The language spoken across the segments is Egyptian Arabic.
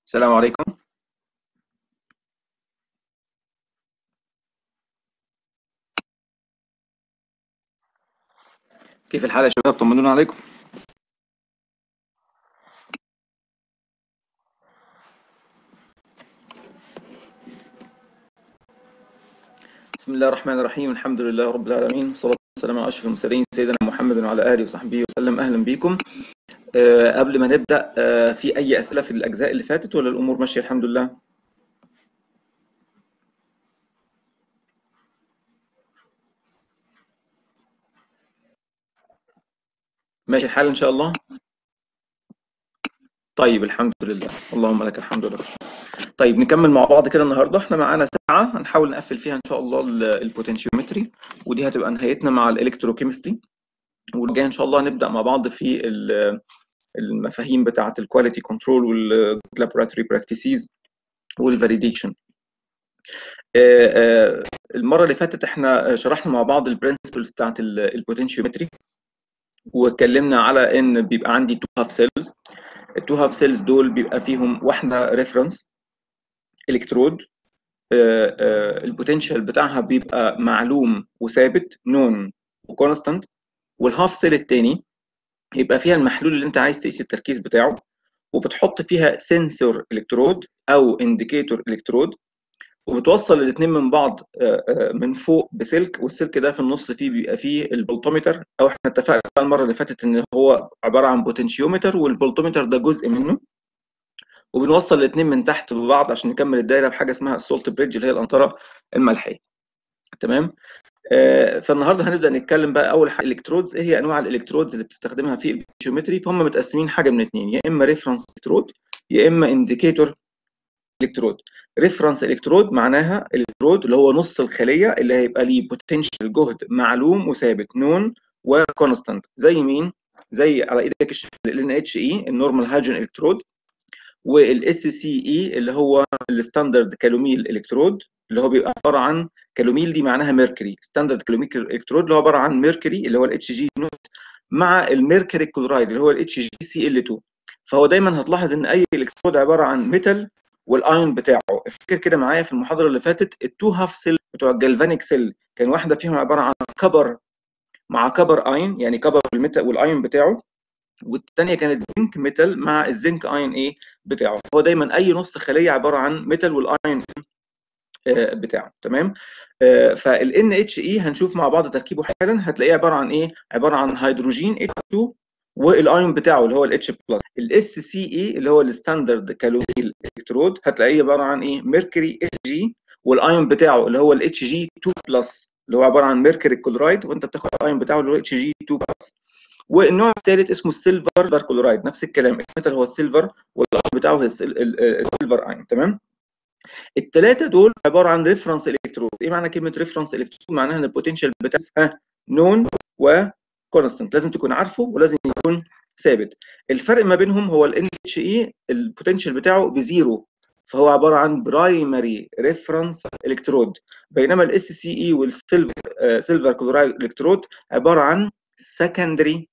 السلام عليكم كيف الحال يا شباب طمنونا عليكم بسم الله الرحمن الرحيم الحمد لله رب العالمين والصلاة والسلام على أشرف المرسلين سيدنا محمد وعلى آله وصحبه وسلم أهلا بكم أه قبل ما نبدأ أه في أي أسئلة في الأجزاء اللي فاتت ولا الأمور ماشية الحمد لله ماشي الحال إن شاء الله طيب الحمد لله اللهم لك الحمد لله طيب نكمل مع بعض كده النهارده احنا معانا ساعه هنحاول نقفل فيها ان شاء الله البوتنشيومتري ودي هتبقى نهايتنا مع الالكتروكيمستري والجاي ان شاء الله هنبدا مع بعض في المفاهيم بتاعه الكواليتي كنترول واللابوراتوري براكتسز والفاليديشن المره اللي فاتت احنا شرحنا مع بعض البرنسبلز بتاعه البوتنشيومتري واتكلمنا على ان بيبقى عندي تو هاف سيلز التو هاف سيلز دول بيبقى فيهم واحده ريفرنس الكترود البوتنشال بتاعها بيبقى معلوم وثابت نون وكونستانت والهاف سيل الثاني يبقى فيها المحلول اللي انت عايز تقيس التركيز بتاعه وبتحط فيها سنسور الكترود او انديكيتور الكترود وبتوصل الاثنين من بعض من فوق بسلك والسلك ده في النص فيه بيبقى فيه الفولتومتر او احنا اتفقنا المره اللي فاتت ان هو عباره عن بوتنشيومتر والفولتومتر ده جزء منه وبنوصل الاثنين من تحت ببعض عشان نكمل الدايره بحاجه اسمها السولت بريدج اللي هي القنطره الملحيه تمام آه فالنهارده هنبدا نتكلم بقى اول حاجه الكترودز ايه هي انواع الالكترودز اللي بتستخدمها في البوتنشيومتري فهم متقسمين حاجه من اثنين يا اما ريفرنس الكترود يا اما انديكيتور الكترود ريفرنس الكترود معناها الكترود اللي هو نص الخليه اللي هيبقى ليه بوتنشال جهد معلوم وثابت نون وكونستانت زي مين زي على ايدك ال ان اتش اي النورمال هايدروجين الكترود والاس سي اي اللي هو الستاندرد كالوميل الكترود اللي هو بيبقى عباره عن كالوميل دي معناها ميركوري ستاندرد كالوميل الكترود اللي هو عباره عن ميركوري اللي هو الاتش جي نوت مع الميركوري كلورايد اللي هو الاتش جي سي ال 2 فهو دايما هتلاحظ ان اي الكترود عباره عن ميتال والايون بتاعه افتكر كده معايا في المحاضره اللي فاتت التو هاف سيل بتوع الجلفانيك سيل كان واحده فيهم عباره عن كبر مع كبر اين يعني كبر الميتال والايون بتاعه والثانيه كانت زنك ميتال مع الزنك ايون ايه بتاعه هو دايما اي نص خليه عباره عن ميتال والايون بتاعه تمام فال اتش اي هنشوف مع بعض تركيبه حالا هتلاقيه عباره عن ايه عباره عن هيدروجين H2 والايون بتاعه اللي هو الاتش بلس الاس سي اي اللي هو الستاندرد كالوميل الكترود هتلاقيه عباره عن ايه ميركوري اتش جي والايون بتاعه اللي هو الاتش جي 2 بلس اللي هو عباره عن ميركوري كلورايد وانت بتاخد الايون بتاعه اللي هو اتش جي 2 بلس والنوع الثالث اسمه السيلفر كلورايد نفس الكلام الميتال هو السيلفر والايون بتاعه هو السيلفر ايون تمام الثلاثه دول عباره عن ريفرنس الكترود ايه معنى كلمه ريفرنس الكترود معناها ان البوتنشال بتاعها نون وكونستانت لازم تكون عارفه ولازم يكون ثابت الفرق ما بينهم هو ال اتش اي البوتنشال بتاعه بزيرو فهو عباره عن برايمري ريفرنس الكترود بينما الاس سي اي والسيلفر سيلفر كلورايد الكترود عباره عن سكندري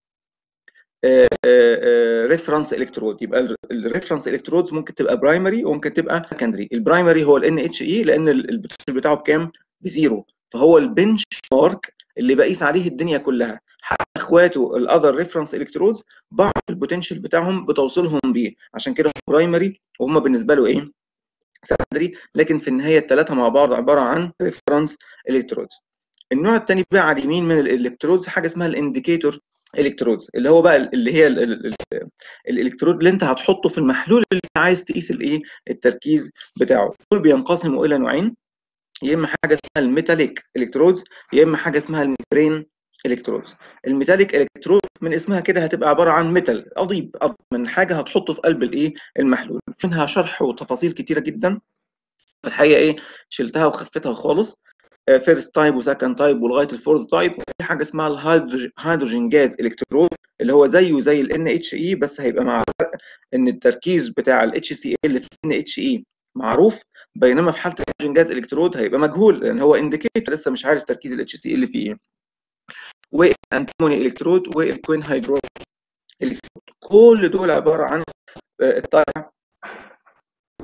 ريفرنس الكترود يبقى الريفرنس الكترودز ممكن تبقى برايمري وممكن تبقى سكندري البرايمري هو ال اتش اي لان البوتنشال بتاعه بكام بزيرو فهو البنش مارك اللي بقيس عليه الدنيا كلها حتى اخواته الاذر ريفرنس الكترودز بعض البوتنشال بتاعهم بتوصلهم بيه عشان كده هو برايمري وهم بالنسبه له ايه سكندري لكن في النهايه الثلاثه مع بعض عباره عن ريفرنس الكترودز النوع الثاني بقى على اليمين من الالكترودز حاجه اسمها الانديكيتور الكترودز اللي هو بقى اللي هي الالكترود اللي انت هتحطه في المحلول اللي عايز تقيس الايه التركيز بتاعه دول بينقسموا الى نوعين يا اما حاجه اسمها الميتاليك الكترودز يا اما حاجه اسمها الميمبرين الكترودز الميتاليك الكترود من اسمها كده هتبقى عباره عن ميتال قضيب من حاجه هتحطه في قلب الايه المحلول منها شرح وتفاصيل كتيره جدا في الحقيقه ايه شلتها وخفتها خالص فيرست تايب وسكند تايب ولغايه الفورث تايب وفي حاجه اسمها الهيدروجين جاز الكترود اللي هو زيه زي ال ان اتش اي بس هيبقى مع فرق ان التركيز بتاع الاتش سي اي اللي في ان اتش اي معروف بينما في حاله الهيدروجين جاز الكترود هيبقى مجهول لان هو انديكيتور لسه مش عارف تركيز الاتش سي اي اللي فيه ايه والانتيموني الكترود والكوين هيدرو الكترود كل دول عباره عن الطالع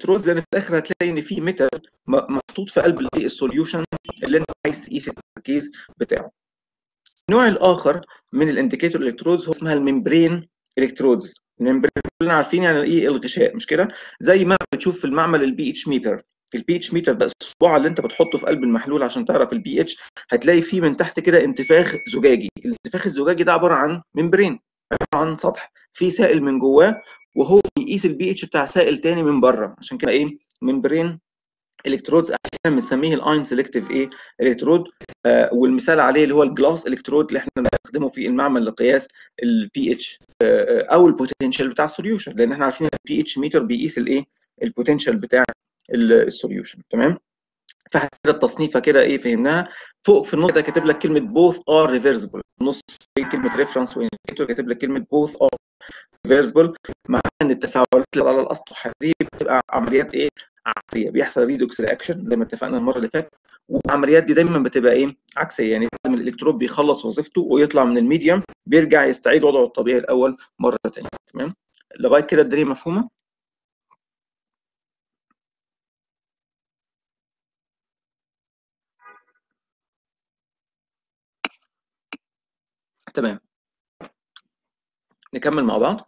الكترودز لان في الاخر هتلاقي ان في ميتال محطوط في قلب السوليوشن اللي انت عايز تقيس التركيز بتاعه النوع الاخر من الانديكيتور الكترودز هو اسمها الممبرين الكترودز الممبرين كلنا عارفين يعني ايه الغشاء مش كده زي ما بتشوف في المعمل البي اتش ميتر البي اتش ميتر ده الصباع اللي انت بتحطه في قلب المحلول عشان تعرف البي اتش هتلاقي فيه من تحت كده انتفاخ زجاجي الانتفاخ الزجاجي ده عباره عن ممبرين عباره عن سطح فيه سائل من جواه وهو بيقيس البي اتش بتاع سائل تاني من بره عشان كده ايه ممبرين الكترودز احيانا بنسميه الاين سيلكتيف ايه الكترود آه والمثال عليه اللي هو الجلاس الكترود اللي احنا بنستخدمه في المعمل لقياس البي اتش آه او البوتنشال بتاع السوليوشن لان احنا عارفين البي اتش ميتر بيقيس الايه البوتنشال بتاع السوليوشن تمام فاحنا كده التصنيفه كده ايه فهمناها فوق في النص ده كاتب لك كلمه both are reversible نص كلمه ريفرنس وانديكيتور كاتب لك كلمه both are reversible مع ان التفاعلات اللي على الاسطح هذه بتبقى عمليات ايه عكسيه بيحصل ريدوكس رياكشن زي ما اتفقنا المره اللي فاتت والعمليات دي دايما بتبقى ايه عكسيه يعني بعد ما الالكترود بيخلص وظيفته ويطلع من الميديم بيرجع يستعيد وضعه الطبيعي الاول مره ثانيه تمام لغايه كده الدنيا مفهومه تمام نكمل مع بعض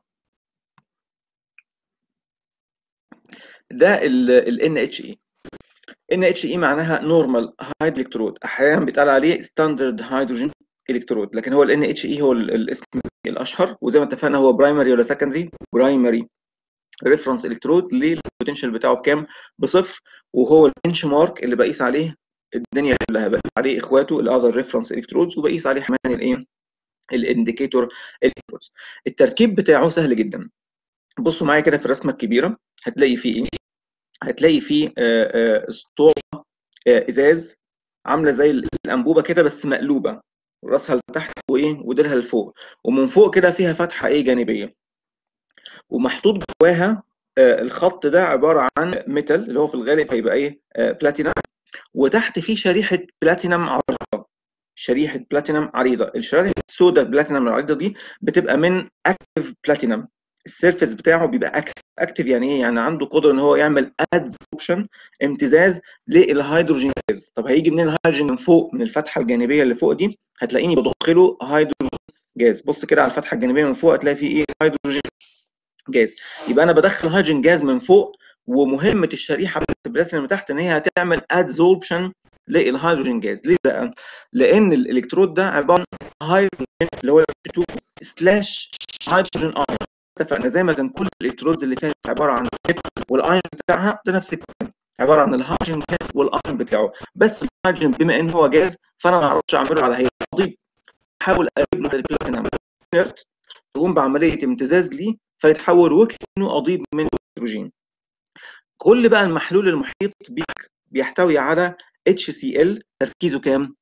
ده ال NHE NHE معناها نورمال هايد الكترود احيانا بيتقال عليه ستاندرد هيدروجين الكترود لكن هو ال NHE هو الاسم الاشهر وزي ما اتفقنا هو برايمري ولا سكندري برايمري ريفرنس الكترود ليه البوتنشال بتاعه بكام بصفر وهو البنش مارك اللي بقيس عليه الدنيا كلها بقيس عليه اخواته الاذر ريفرنس الكترودز وبقيس عليه كمان الايه الانديكيتور الكترودز التركيب بتاعه سهل جدا بصوا معايا كده في الرسمه الكبيره هتلاقي فيه ايه هتلاقي فيه اسطوانه ازاز عامله زي الانبوبه كده بس مقلوبه راسها لتحت وايه وديلها لفوق ومن فوق كده فيها فتحه ايه جانبيه ومحطوط جواها الخط ده عباره عن ميتال اللي هو في الغالب هيبقى ايه بلاتينم وتحت فيه شريحه بلاتينم عريضه شريحه بلاتينم عريضه الشريحه السوداء بلاتينم العريضه دي بتبقى من اكتيف بلاتينم السيرفيس بتاعه بيبقى اكتف اكتف يعني ايه يعني عنده قدره ان هو يعمل ادزوربشن امتزاز للهيدروجين جاز طب هيجي منين الهيدروجين من فوق من الفتحه الجانبيه اللي فوق دي هتلاقيني بضخ له هيدروجين جاز بص كده على الفتحه الجانبيه من فوق هتلاقي فيه ايه هيدروجين جاز يبقى انا بدخل هيدروجين جاز من فوق ومهمه الشريحه بتاعت البلاتينم اللي تحت ان هي هتعمل ادزوربشن للهيدروجين جاز ليه بقى لان الالكترود ده عباره عن هيدروجين اللي هو 2 سلاش هيدروجين ايون اتفقنا زي ما كان كل الالكترودز اللي فاتت عباره عن والايون بتاعها ده نفس الكلام عباره عن الهيدروجين جاز والايون بتاعه بس الهيدروجين بما ان هو جاز فانا ما اعرفش اعمله على هيئه قضيب احاول اقرب له البلاتينم تقوم بعمليه امتزاز ليه فيتحول وكانه قضيب من الهيدروجين كل بقى المحلول المحيط بيك بيحتوي على HCl تركيزه كام؟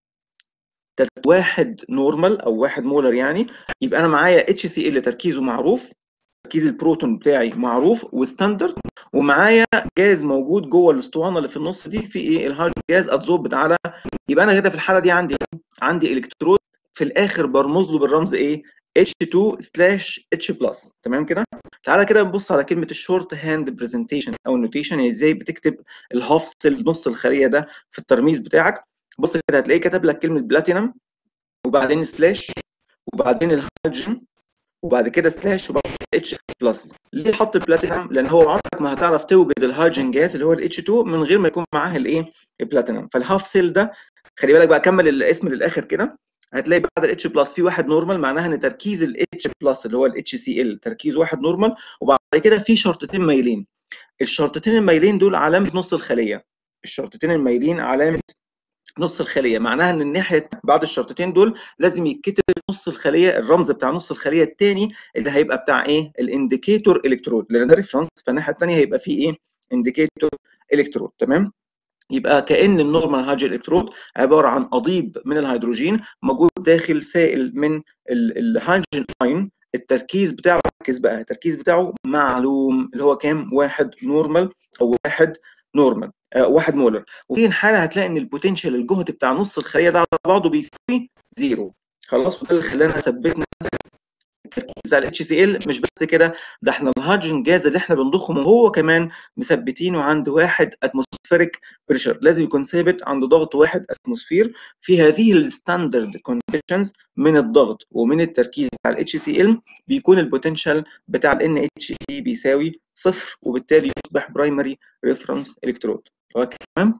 واحد نورمال او واحد مولر يعني يبقى انا معايا HCl تركيزه معروف تركيز البروتون بتاعي معروف وستاندرد ومعايا جاز موجود جوه الاسطوانه اللي في النص دي في ايه الهيدروجين جاز اتزوربد على يبقى انا كده في الحاله دي عندي عندي الكترود في الاخر برمز له بالرمز ايه H2 سلاش H بلس تمام كده تعالى كده نبص على كلمه الشورت هاند برزنتيشن او النوتيشن يعني ازاي بتكتب الهاف سيل نص الخليه ده في الترميز بتاعك بص كده هتلاقيه كاتب لك كلمه بلاتينم وبعدين سلاش وبعدين الهيدروجين وبعد كده سلاش وبعد اتش بلس ليه حط بلاتينم لان هو عمرك ما هتعرف توجد الهيدروجين جاز اللي هو الاتش 2 من غير ما يكون معاه الايه البلاتينم فالهاف سيل ده خلي بالك بقى كمل الاسم للاخر كده هتلاقي بعد الاتش بلس في واحد نورمال معناها ان تركيز الاتش بلس اللي هو الاتش سي ال تركيز واحد نورمال وبعد كده في شرطتين مايلين الشرطتين المايلين دول علامه نص الخليه الشرطتين المايلين علامه نص الخليه معناها ان الناحيه بعد الشرطتين دول لازم يتكتب نص الخليه الرمز بتاع نص الخليه الثاني اللي هيبقى بتاع ايه الانديكيتور الكترود لان ده ريفرنس فالناحيه الثانيه هيبقى فيه ايه انديكيتور الكترود تمام يبقى كان النورمال هيدروجين الكترود عباره عن قضيب من الهيدروجين موجود داخل سائل من الهيدروجين اين التركيز بتاعه ركز بقى التركيز بتاعه معلوم اللي هو كام واحد نورمال او واحد نورمال آه واحد مولر وفي الحاله هتلاقي ان البوتنشال الجهد بتاع نص الخليه ده على بعضه بيساوي زيرو خلاص وده اللي خلانا ثبتنا التركيز بتاع الاتش سي ال مش بس كده ده احنا الهيدروجين جاز اللي احنا بنضخه هو كمان مثبتينه عند واحد اتموسفيريك بريشر لازم يكون ثابت عند ضغط واحد اتموسفير في هذه الستاندرد كونديشنز من الضغط ومن التركيز بتاع الاتش سي ال بيكون البوتنشال بتاع الان اتش اي بيساوي صفر وبالتالي يصبح برايمري ريفرنس الكترود تمام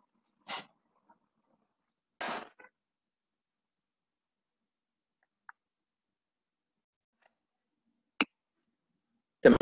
تمام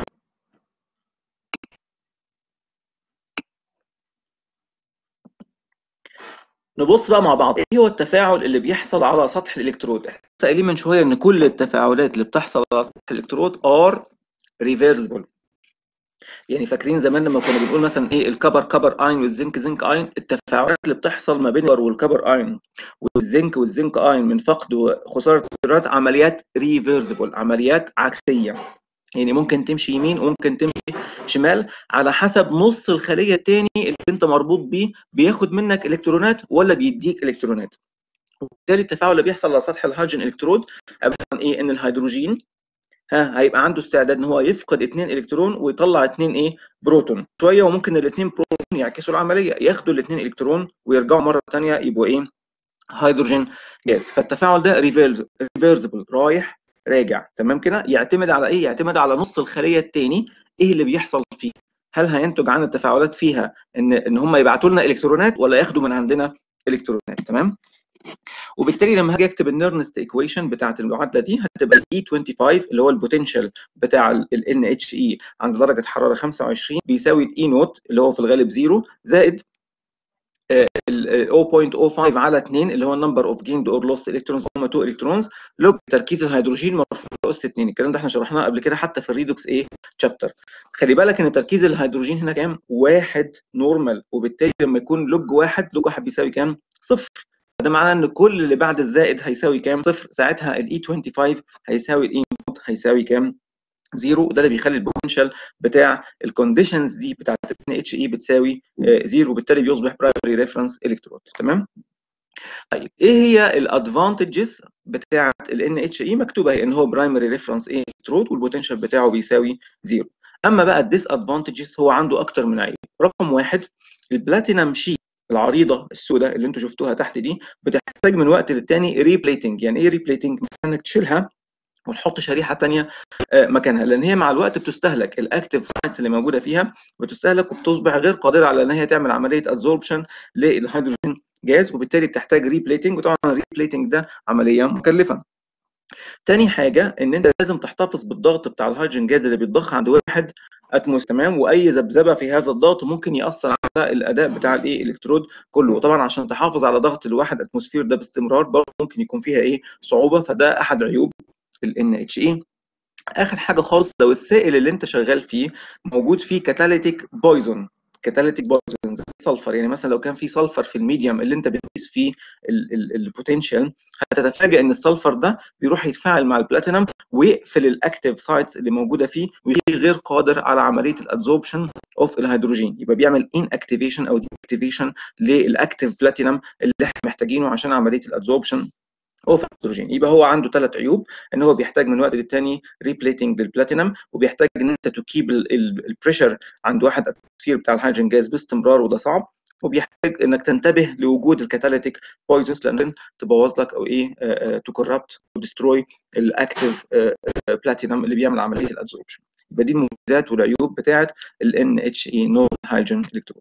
نبص بقى مع بعض ايه هو التفاعل اللي بيحصل على سطح الالكترود احنا قايلين من شويه ان كل التفاعلات اللي بتحصل على سطح الالكترود ار ريفرسبل يعني فاكرين زمان لما كنا بنقول مثلا ايه الكبر كبر اين والزنك زنك اين التفاعلات اللي بتحصل ما بين الكبر والكبر اين والزنك والزنك اين من فقد وخساره الذرات عمليات ريفرسبل عمليات عكسيه يعني ممكن تمشي يمين وممكن تمشي شمال على حسب نص الخليه الثاني اللي انت مربوط بيه بياخد منك الكترونات ولا بيديك الكترونات وبالتالي التفاعل اللي بيحصل على سطح الهيدروجين الكترود عباره عن ايه ان الهيدروجين ها هيبقى عنده استعداد ان هو يفقد اثنين الكترون ويطلع اثنين ايه بروتون شويه وممكن الاثنين بروتون يعكسوا العمليه ياخدوا الاثنين الكترون ويرجعوا مره ثانيه يبقوا ايه هيدروجين جاز فالتفاعل ده ريفيرسبل رايح راجع تمام كده يعتمد على ايه يعتمد على نص الخليه الثاني ايه اللي بيحصل فيه هل هينتج عن التفاعلات فيها ان ان هم يبعتوا لنا الكترونات ولا ياخدوا من عندنا الكترونات تمام وبالتالي لما هاجي اكتب النيرنست ايكويشن بتاعت المعادله دي هتبقى الاي 25 اللي هو البوتنشال بتاع ال اتش اي عند درجه حراره 25 بيساوي الاي نوت اللي هو في الغالب زيرو زائد ال 0.05 على 2 اللي هو النمبر اوف جيند اور لوست الكترونز هم 2 الكترونز لوج تركيز الهيدروجين مرفوع اس 2 الكلام ده احنا شرحناه قبل كده حتى في الريدوكس ايه تشابتر خلي بالك ان تركيز الهيدروجين هنا كام؟ واحد نورمال وبالتالي لما يكون لوج واحد لوج واحد بيساوي كام؟ صفر ده معناه ان كل اللي بعد الزائد هيساوي كام؟ صفر ساعتها الاي 25 هيساوي الاي نوت هيساوي كام؟ زيرو ده اللي بيخلي البوتنشال بتاع الكونديشنز دي بتاعت ال اتش اي بتساوي زيرو وبالتالي بيصبح برايمري ريفرنس الكترود تمام طيب ايه هي الادفانتجز بتاعه ال ان اتش اي مكتوبه هي ان هو برايمري ريفرنس الكترود والبوتنشال بتاعه بيساوي زيرو اما بقى الديس ادفانتجز هو عنده اكتر من عيب رقم واحد البلاتينم شيت العريضه السوداء اللي انتم شفتوها تحت دي بتحتاج من وقت للتاني ريبليتنج يعني ايه ريبليتنج انك تشيلها ونحط شريحه ثانيه مكانها لان هي مع الوقت بتستهلك الاكتيف سايتس اللي موجوده فيها بتستهلك وبتصبح غير قادره على ان هي تعمل عمليه ادزوربشن للهيدروجين جاز وبالتالي بتحتاج ريبليتنج وطبعا الريبليتنج ده عمليه مكلفه تاني حاجه ان انت لازم تحتفظ بالضغط بتاع الهيدروجين جاز اللي بيتضخ عند واحد اتموس تمام واي ذبذبه في هذا الضغط ممكن ياثر على الاداء بتاع الايه الالكترود كله وطبعا عشان تحافظ على ضغط الواحد اتموسفير ده باستمرار برضه ممكن يكون فيها ايه صعوبه فده احد عيوب ال NHE اخر حاجه خالص لو السائل اللي انت شغال فيه موجود فيه كاتاليتيك بويزون كاتاليتيك بويزون زي السلفر يعني مثلا لو كان في سلفر في الميديوم اللي انت بتقيس فيه البوتنشال هتتفاجئ ان السلفر ده بيروح يتفاعل مع البلاتينم ويقفل الاكتيف سايتس اللي موجوده فيه ويخليه غير قادر على عمليه الادزوربشن اوف الهيدروجين يبقى بيعمل ان اكتيفيشن او دي اكتيفيشن للاكتيف بلاتينم اللي احنا محتاجينه عشان عمليه الادزوربشن اوف هيدروجين يبقى هو عنده ثلاث عيوب ان هو بيحتاج من وقت للتاني ريبليتنج للبلاتينم وبيحتاج ان انت تكيب البريشر عند واحد اتموسفير بتاع الهيدروجين جاز باستمرار وده صعب وبيحتاج انك تنتبه لوجود الكاتاليتيك بويزنز لان تبوظ لك او ايه تو كوربت ودستروي الاكتيف بلاتينم اللي بيعمل عمليه الادزوربشن يبقى دي المميزات والعيوب بتاعه ال NHE نون هيدروجين الكترود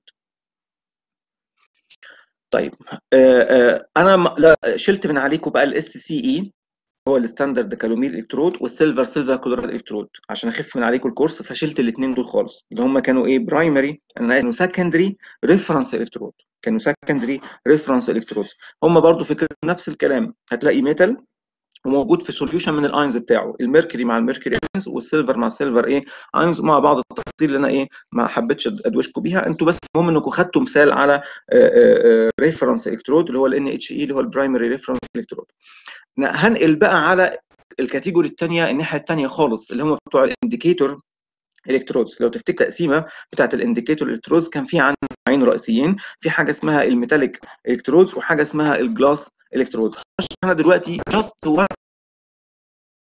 طيب آه آه انا لا شلت من عليكم بقى الاس سي اي هو الستاندرد كالومير الكترود والسيلفر سيلفر كلوريد الكترود عشان اخف من عليكم الكورس فشلت الاثنين دول خالص اللي هم كانوا ايه برايمري كانوا سكندري ريفرنس الكترود كانوا سكندري ريفرنس الكترود هم برضو فكره نفس الكلام هتلاقي ميتال وموجود في سوليوشن من الاينز بتاعه الميركوري مع الميركوري اينز والسيلفر مع السيلفر ايه اينز مع بعض التفاصيل اللي انا ايه ما حبيتش ادوشكم بيها انتوا بس المهم انكم خدتوا مثال على ريفرنس الكترود اللي هو ال NHE اللي هو البرايمري ريفرنس الكترود هنقل بقى على الكاتيجوري الثانيه الناحيه الثانيه خالص اللي هم بتوع الانديكيتور الكترودز لو تفتكر التقسيمه بتاعت الانديكيتور الكترودز كان في عندنا نوعين رئيسيين في حاجه اسمها الميتاليك الكترودز وحاجه اسمها الجلاس الكترودز انا دلوقتي جاست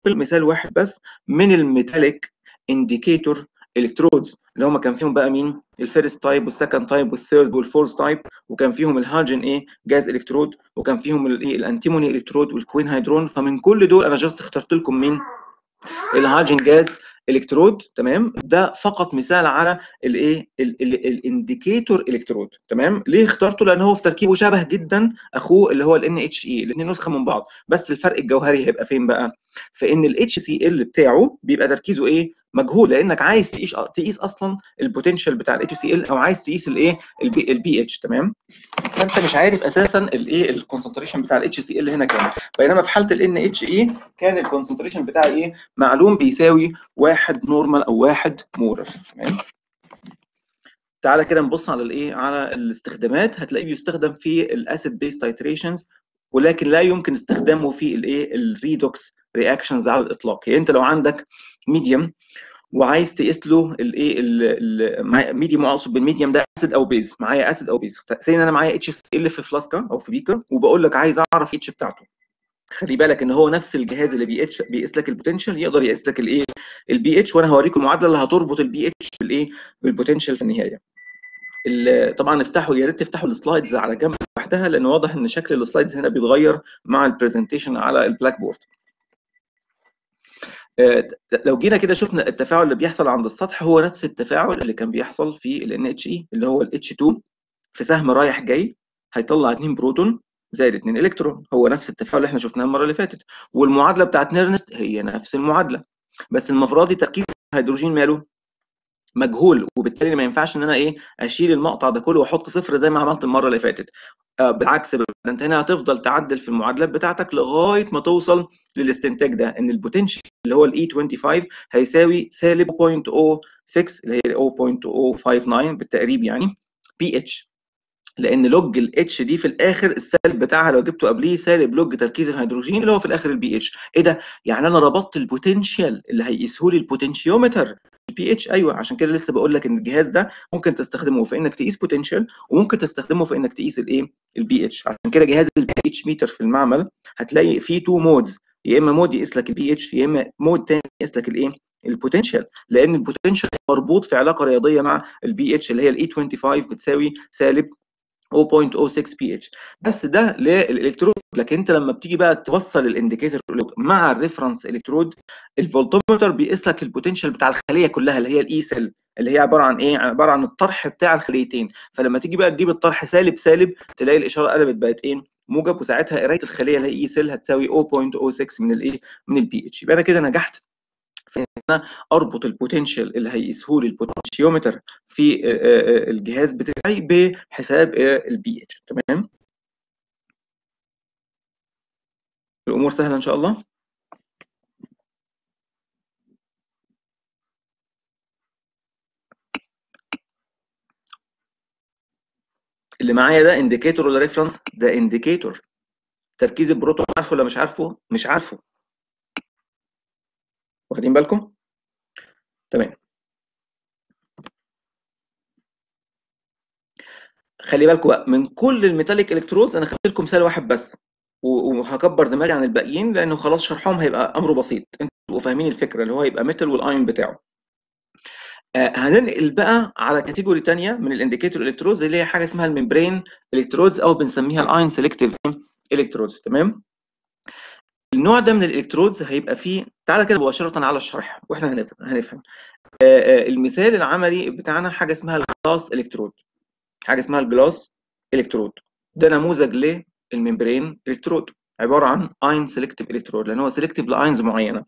مثال واحد بس من الميتاليك انديكيتور الكترودز اللي هم كان فيهم بقى مين الفيرست تايب والسكند تايب والثيرد والفورث تايب وكان فيهم الهاجن ايه جاز الكترود وكان فيهم الايه الانتيموني الكترود والكوين هيدرون فمن كل دول انا جاست اخترت لكم مين الهاجن جاز الكترود تمام ده فقط مثال على الايه الانديكيتور الكترود تمام ليه اخترته لان هو في تركيبه شبه جدا اخوه اللي هو الان اتش اي الاثنين نسخه من بعض بس الفرق الجوهري هيبقى فين بقى في ان الاتش سي ال بتاعه بيبقى تركيزه ايه مجهول لانك عايز تقيس تقيس اصلا البوتنشال بتاع الاتش سي ال او عايز تقيس الايه البي اتش تمام فانت مش عارف اساسا الايه الكونسنتريشن بتاع الاتش سي ال هنا كام بينما في حاله الان اتش اي كان الكونسنتريشن بتاعي ايه معلوم بيساوي واحد نورمال او واحد مولر تمام تعالى كده نبص على الايه على الاستخدامات هتلاقيه بيستخدم في الاسيد بيس تايتريشنز ولكن لا يمكن استخدامه في الايه الريدوكس رياكشنز على الاطلاق يعني انت لو عندك ميديوم وعايز تقيس له الايه الميديوم اقصد بالميديوم ده اسيد او بيز معايا اسيد او بيز سي انا معايا اتش ال في فلاسكا او في بيكر وبقول لك عايز اعرف اتش بتاعته خلي بالك ان هو نفس الجهاز اللي بيقيس بيقيس لك البوتنشال يقدر يقيس لك الايه البي اتش وانا هوريكم المعادله اللي هتربط البي اتش بالايه بالبوتنشال في النهايه طبعا افتحوا يا ريت تفتحوا السلايدز على جنب لوحدها لان واضح ان شكل السلايدز هنا بيتغير مع البرزنتيشن على البلاك بورد لو جينا كده شفنا التفاعل اللي بيحصل عند السطح هو نفس التفاعل اللي كان بيحصل في ال NHE اللي هو ال H2 في سهم رايح جاي هيطلع 2 بروتون زائد 2 الكترون هو نفس التفاعل اللي احنا شفناه المره اللي فاتت والمعادله بتاعت نيرنست هي نفس المعادله بس المره دي تركيز الهيدروجين ماله مجهول وبالتالي ما ينفعش ان انا ايه اشيل المقطع ده كله واحط صفر زي ما عملت المره اللي فاتت آه بالعكس انت هنا هتفضل تعدل في المعادلات بتاعتك لغايه ما توصل للاستنتاج ده ان البوتنشال اللي هو الاي 25 هيساوي سالب 0.06 اللي هي 0.059 بالتقريب يعني بي اتش لان لوج الاتش دي في الاخر السالب بتاعها لو جبته قبليه سالب لوج تركيز الهيدروجين اللي هو في الاخر البي اتش ايه ده يعني انا ربطت البوتنشال اللي هيقيسه لي البوتنشيومتر البي اتش ايوه عشان كده لسه بقول لك ان الجهاز ده ممكن تستخدمه في انك تقيس بوتنشال وممكن تستخدمه في انك تقيس الايه البي اتش عشان كده جهاز البي اتش ميتر في المعمل هتلاقي فيه تو مودز يا اما مود يقيس لك البي اتش يا اما مود تاني يقيس لك الايه البوتنشال لان البوتنشال مربوط في علاقه رياضيه مع البي اتش اللي هي الاي 25 بتساوي سالب 0.06 بي اتش بس ده للالكترود لكن انت لما بتيجي بقى توصل الانديكيتور مع الريفرنس الكترود الفولتومتر بيقيس لك البوتنشال بتاع الخليه كلها اللي هي الاي سيل اللي هي عباره عن ايه عباره عن الطرح بتاع الخليتين فلما تيجي بقى تجيب الطرح سالب سالب تلاقي الاشاره قلبت بقت ايه موجب وساعتها قرايه الخليه اللي هي اي سيل هتساوي 0.06 من الايه من البي اتش يبقى انا كده نجحت في ان انا اربط البوتنشال اللي هيقيسه لي البوتنشيومتر في الجهاز بتاعي بحساب البي اتش تمام الامور سهله ان شاء الله اللي معايا ده انديكيتور ولا ريفرنس ده انديكيتور تركيز البروتون عارفه ولا مش عارفه مش عارفه واخدين بالكم تمام خلي بالكم بقى من كل الميتاليك الكترودز انا خدت لكم مثال واحد بس وهكبر دماغي عن الباقيين لانه خلاص شرحهم هيبقى امره بسيط انتوا تبقوا فاهمين الفكره اللي هو هيبقى ميتال والاين بتاعه آه هننقل بقى على كاتيجوري ثانيه من الانديكيتور الكترودز اللي هي حاجه اسمها الممبرين الكترودز او بنسميها الاين سيلكتيف الكترودز تمام النوع ده من الالكترودز هيبقى فيه تعالى كده مباشره على الشرح واحنا هنفهم آه آه المثال العملي بتاعنا حاجه اسمها الجلاس الكترود حاجه اسمها الجلاس الكترود ده نموذج للممبرين الكترود عباره عن اين سيلكتيف الكترود لان هو سيلكتيف لاينز معينه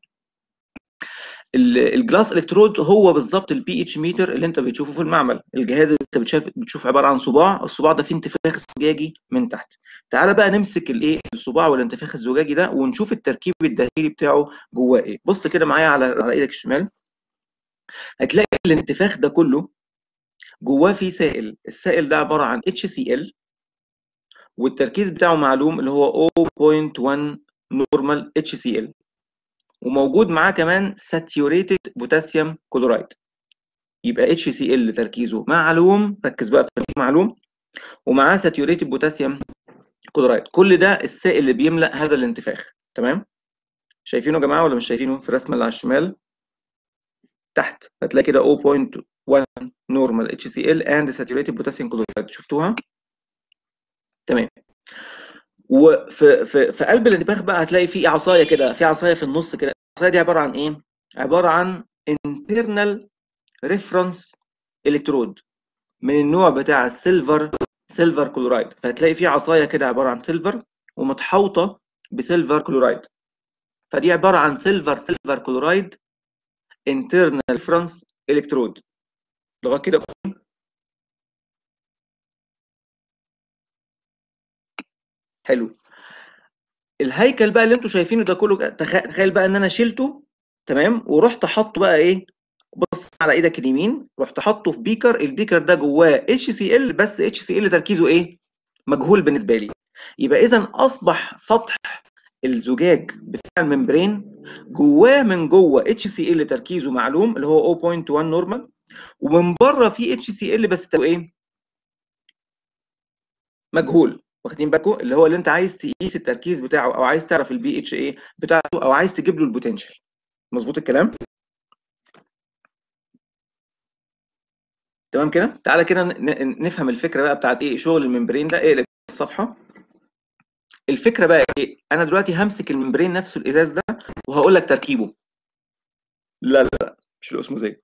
الجلاس الكترود هو بالظبط البي اتش ميتر اللي انت بتشوفه في المعمل الجهاز اللي انت بتشوف بتشوف عباره عن صباع الصباع ده فيه انتفاخ زجاجي من تحت تعال بقى نمسك الايه الصباع والانتفاخ الزجاجي ده ونشوف التركيب الداخلي بتاعه جواه ايه بص كده معايا على على ايدك الشمال هتلاقي الانتفاخ ده كله جواه فيه سائل السائل ده عباره عن HCl والتركيز بتاعه معلوم اللي هو 0.1 نورمال HCl وموجود معاه كمان ساتيوريتد بوتاسيوم كلورايد يبقى HCl تركيزه معلوم ركز بقى في معلوم ومعاه ساتيوريتد بوتاسيوم كلورايد كل ده السائل اللي بيملأ هذا الانتفاخ تمام شايفينه يا جماعه ولا مش شايفينه في الرسمه اللي على الشمال تحت هتلاقي كده 0.1 نورمال اتش سي ال اند ساتوريتد بوتاسيوم كلورايد شفتوها تمام وفي في في قلب الانتباه بقى هتلاقي في عصايه كده في عصايه في النص كده العصايه دي عباره عن ايه عباره عن internal reference الكترود من النوع بتاع السيلفر سيلفر كلورايد فهتلاقي في عصايه كده عباره عن سيلفر ومتحوطه بسيلفر كلورايد فدي عباره عن سيلفر سيلفر كلورايد internal reference الكترود لغايه كده حلو الهيكل بقى اللي انتوا شايفينه ده كله تخيل بقى ان انا شلته تمام ورحت حاطه بقى ايه بص على ايدك اليمين رحت حاطه في بيكر البيكر ده جواه اتش سي ال بس اتش سي ال تركيزه ايه مجهول بالنسبه لي يبقى اذا اصبح سطح الزجاج بتاع الممبرين جواه من جوه اتش سي ال تركيزه معلوم اللي هو 0.1 نورمال ومن بره في اتش سي ال بس ايه مجهول واخدين بالكم اللي هو اللي انت عايز تقيس التركيز بتاعه او عايز تعرف البي اتش ايه بتاعته او عايز تجيب له البوتنشال مظبوط الكلام تمام كده تعالى كده نفهم الفكره بقى بتاعت ايه شغل الممبرين ده اقلب الصفحه الفكره بقى ايه انا دلوقتي همسك الممبرين نفسه الازاز ده وهقول لك تركيبه لا لا لا مش الاسموزيه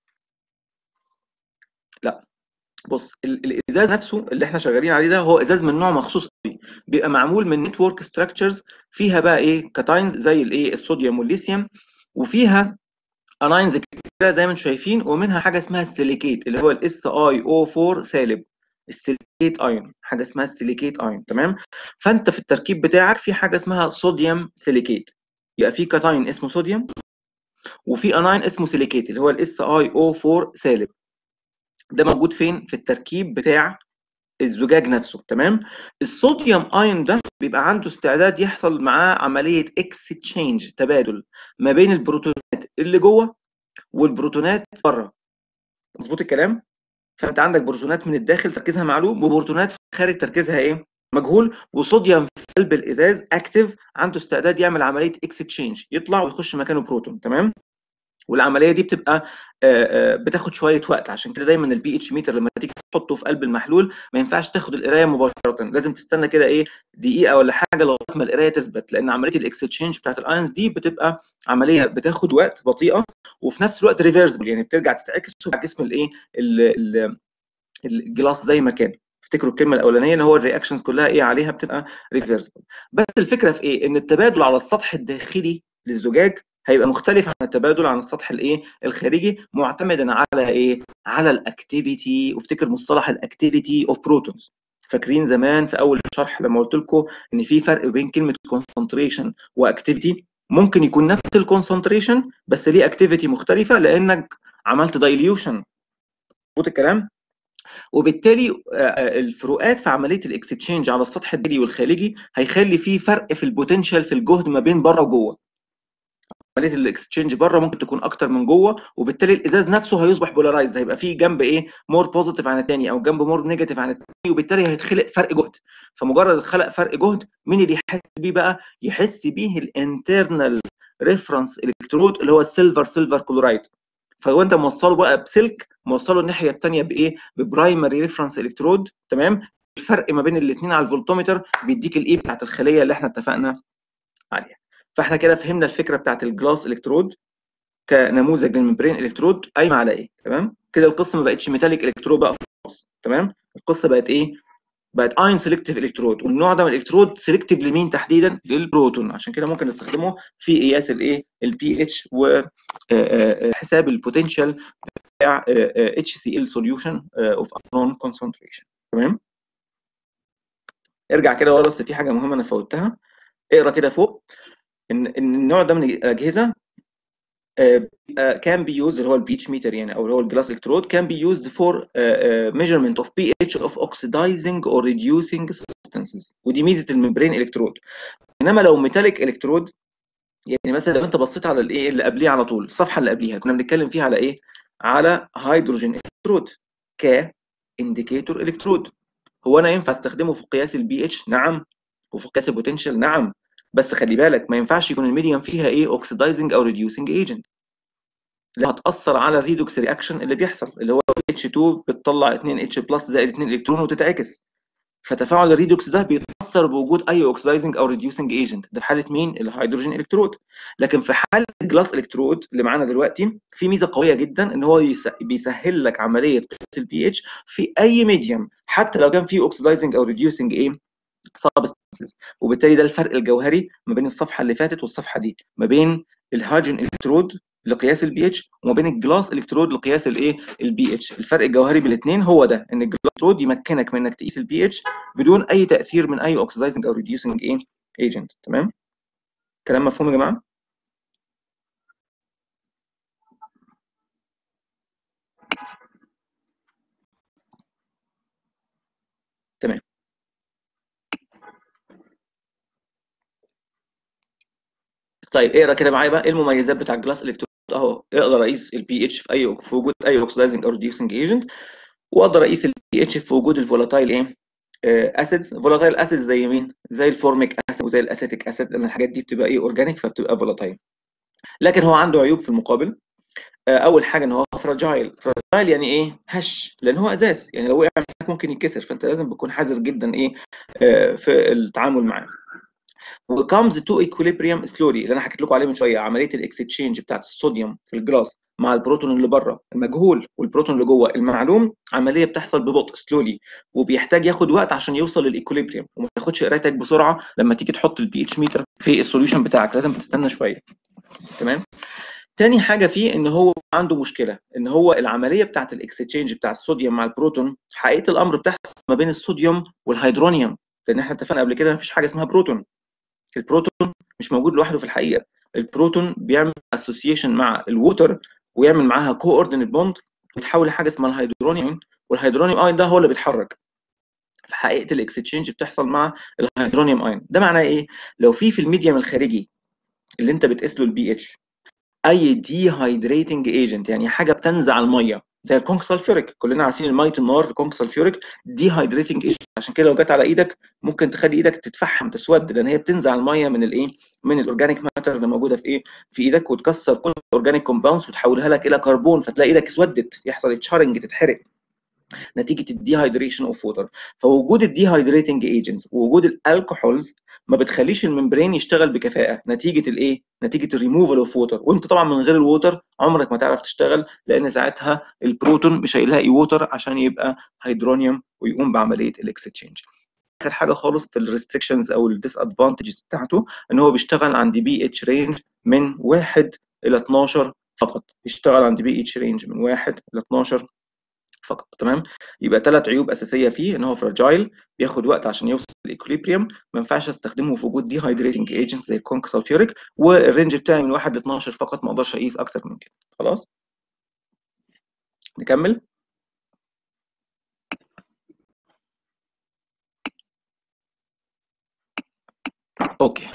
لا بص الازاز نفسه اللي احنا شغالين عليه ده هو ازاز من نوع مخصوص قوي بيبقى معمول من نتورك ستراكشرز فيها بقى ايه كاتاينز زي الايه الصوديوم والليثيوم وفيها اناينز كده زي ما انتم شايفين ومنها حاجه اسمها السيليكيت اللي هو الاس اي او 4 سالب السيليكيت ايون حاجه اسمها السيليكيت ايون تمام فانت في التركيب بتاعك في حاجه اسمها صوديوم سيليكيت يبقى في كاتاين اسمه صوديوم وفي اناين اسمه سيليكيت اللي هو الاس اي او 4 سالب ده موجود فين في التركيب بتاع الزجاج نفسه تمام الصوديوم ايون ده بيبقى عنده استعداد يحصل معاه عمليه اكستشينج تبادل ما بين البروتونات اللي جوه والبروتونات بره مظبوط الكلام فانت عندك بروتونات من الداخل تركيزها معلوم وبروتونات في الخارج تركيزها ايه مجهول وصوديوم في قلب الازاز اكتف عنده استعداد يعمل عمليه اكستشينج يطلع ويخش مكانه بروتون تمام والعمليه دي بتبقى بتاخد شويه وقت عشان كده دايما البي اتش ميتر لما تيجي تحطه في قلب المحلول ما ينفعش تاخد القرايه مباشره لازم تستنى كده ايه دقيقه ولا حاجه لغايه ما القرايه تثبت لان عمليه الاكستشينج بتاعت الايونز دي بتبقى عمليه بتاخد وقت بطيئه وفي نفس الوقت ريفرسبل يعني بترجع تتعكس على جسم الايه الجلاس زي ما كان افتكروا الكلمه الاولانيه ان هو الرياكشنز كلها ايه عليها بتبقى ريفرسبل بس الفكره في ايه ان التبادل على السطح الداخلي للزجاج هيبقى مختلف عن التبادل عن السطح الايه الخارجي معتمدا على ايه على الاكتيفيتي وافتكر مصطلح الاكتيفيتي اوف بروتونز فاكرين زمان في اول الشرح لما قلت لكم ان في فرق بين كلمه كونسنتريشن واكتيفيتي ممكن يكون نفس الكونسنتريشن بس ليه اكتيفيتي مختلفه لانك عملت دايليوشن مظبوط الكلام وبالتالي الفروقات في عمليه الاكستشينج على السطح الداخلي والخارجي هيخلي في فرق في البوتنشال في الجهد ما بين بره وجوه عمليه الاكستشينج بره ممكن تكون اكتر من جوه وبالتالي الازاز نفسه هيصبح بولارايزد هيبقى فيه جنب ايه مور بوزيتيف عن الثاني او جنب مور نيجاتيف عن الثاني وبالتالي هيتخلق فرق جهد فمجرد اتخلق فرق جهد مين اللي يحس بيه بقى يحس بيه الانترنال ريفرنس الكترود اللي هو السيلفر سيلفر كلورايد فهو انت موصله بقى بسلك موصله الناحيه الثانيه بايه ببرايمري ريفرنس الكترود تمام الفرق ما بين الاثنين على الفولتومتر بيديك الايه بتاعت الخليه اللي احنا اتفقنا عليها فاحنا كده فهمنا الفكره بتاعت الجلاس الكترود كنموذج للممبرين الكترود قايمه على ايه تمام كده القصه ما بقتش ميتاليك الكترود بقى خلاص تمام القصه بقت ايه بقت اين سيلكتيف الكترود والنوع ده من الالكترود سيلكتيف لمين تحديدا للبروتون عشان كده ممكن نستخدمه في قياس الايه البي اتش وحساب البوتنشال بتاع اتش سي ال سوليوشن اوف نون كونسنتريشن تمام ارجع كده ورا بس في حاجه مهمه انا فوتها اقرا كده فوق ان النوع ده من الاجهزه كان بي يوز اللي هو البيتش ميتر يعني او اللي هو الجلاس الكترود كان بي يوزد فور ميجرمنت اوف بي اتش اوف اوكسيدايزنج اور ريديوسينج سبستانسز ودي ميزه الممبرين الكترود انما لو ميتاليك الكترود يعني مثلا لو انت بصيت على الايه اللي قبليه على طول الصفحه اللي قبليها كنا بنتكلم فيها على ايه على هيدروجين الكترود ك انديكيتور الكترود هو انا ينفع استخدمه في قياس البي اتش نعم وفي قياس البوتنشال نعم بس خلي بالك ما ينفعش يكون الميديم فيها ايه اوكسيدايزنج او ريديوسنج ايجنت اللي هتاثر على الريدوكس رياكشن اللي بيحصل اللي هو H2 بتطلع 2 H بلس زائد 2 الكترون وتتعكس فتفاعل الريدوكس ده بيتاثر بوجود اي اوكسيدايزنج او ريديوسنج ايجنت ده في حاله مين الهيدروجين الكترود لكن في حاله الجلاس الكترود اللي معانا دلوقتي في ميزه قويه جدا ان هو بيسهل لك عمليه قياس البي اتش في اي ميديم حتى لو كان فيه اوكسيدايزنج او ريديوسنج ايه سبستانسز وبالتالي ده الفرق الجوهري ما بين الصفحه اللي فاتت والصفحه دي ما بين الهيدروجين الكترود لقياس البي اتش وما بين الجلاس الكترود لقياس الايه البي اتش الفرق الجوهري بين الاثنين هو ده ان الجلاس الكترود يمكنك من انك تقيس البي اتش بدون اي تاثير من اي اوكسيدايزنج او ريديوسنج ايه ايجنت تمام كلام مفهوم يا جماعه تمام طيب اقرا كده معايا بقى ايه المميزات بتاع الجلاس الكترود اهو اقدر اقيس البي اتش في اي في وجود اي اوكسيدايزنج او ريديوسنج ايجنت واقدر اقيس البي اتش في وجود الفولاتايل ايه اسيدز فولاتايل اسيدز زي مين زي الفورميك اسيد وزي الاسيتيك اسيد لان الحاجات دي بتبقى ايه اورجانيك فبتبقى فولاتايل لكن هو عنده عيوب في المقابل اول حاجه ان هو فراجايل فراجايل يعني ايه هش لان هو ازاز يعني لو وقع ممكن يتكسر فانت لازم تكون حذر جدا ايه في التعامل معاه وكامز تو ايكوليبريم سلوري اللي انا حكيت لكم عليه من شويه عمليه الاكستشينج بتاعت الصوديوم في الجلاس مع البروتون اللي بره المجهول والبروتون اللي جوه المعلوم عمليه بتحصل ببطء سلولي وبيحتاج ياخد وقت عشان يوصل للايكوليبريم وما تاخدش قرايتك بسرعه لما تيجي تحط البي اتش ميتر في السوليوشن بتاعك لازم تستنى شويه تمام تاني حاجه فيه ان هو عنده مشكله ان هو العمليه بتاعت الاكستشينج بتاع الصوديوم مع البروتون حقيقه الامر بتحصل ما بين الصوديوم والهيدرونيوم لان احنا اتفقنا قبل كده مفيش حاجه اسمها بروتون البروتون مش موجود لوحده في الحقيقه البروتون بيعمل اسوسيشن مع الووتر ويعمل معاها كوردينيت بوند وتحول لحاجه اسمها الهيدرونيوم والهيدرونيوم اين ده هو اللي بيتحرك في حقيقه الاكستشينج بتحصل مع الهيدرونيوم اين ده معناه ايه لو في في الميديم الخارجي اللي انت بتقيس له البي اتش اي دي هايدريتنج ايجنت يعني حاجه بتنزع الميه زي الكونك سلفوريك كلنا عارفين الميه النار الكونك سلفوريك دي هايدريتنج ايجنت عشان كده لو جت على ايدك ممكن تخلي ايدك تتفحم تسود لان هي بتنزع الميه من الايه من الاورجانيك ماتر اللي موجوده في ايه في ايدك وتكسر كل الاورجانيك كومباوندز وتحولها لك الى كربون فتلاقي ايدك اسودت يحصل تشارنج تتحرق نتيجه الديهايدريشن اوف ووتر فوجود الديهايدريتنج ايجنتس ووجود الالكحولز ما بتخليش الممبرين يشتغل بكفاءه نتيجه الايه نتيجه الريموفال اوف ووتر وانت طبعا من غير الووتر عمرك ما تعرف تشتغل لان ساعتها البروتون مش هيلاقي ووتر عشان يبقى هيدرونيوم ويقوم بعمليه الاكستشينج اخر حاجه خالص في الريستريكشنز او الديس ادفانتجز بتاعته ان هو بيشتغل عند بي اتش رينج من 1 الى 12 فقط بيشتغل عند بي اتش رينج من 1 الى 12 فقط تمام يبقى ثلاث عيوب اساسيه فيه ان هو فراجايل بياخد وقت عشان يوصل للايكوليبريم ما ينفعش استخدمه في وجود دي هايدريتنج ايجنتس زي الكونك سلفيوريك والرينج بتاعي من 1 ل 12 فقط ما اقدرش اقيس اكتر من كده خلاص نكمل اوكي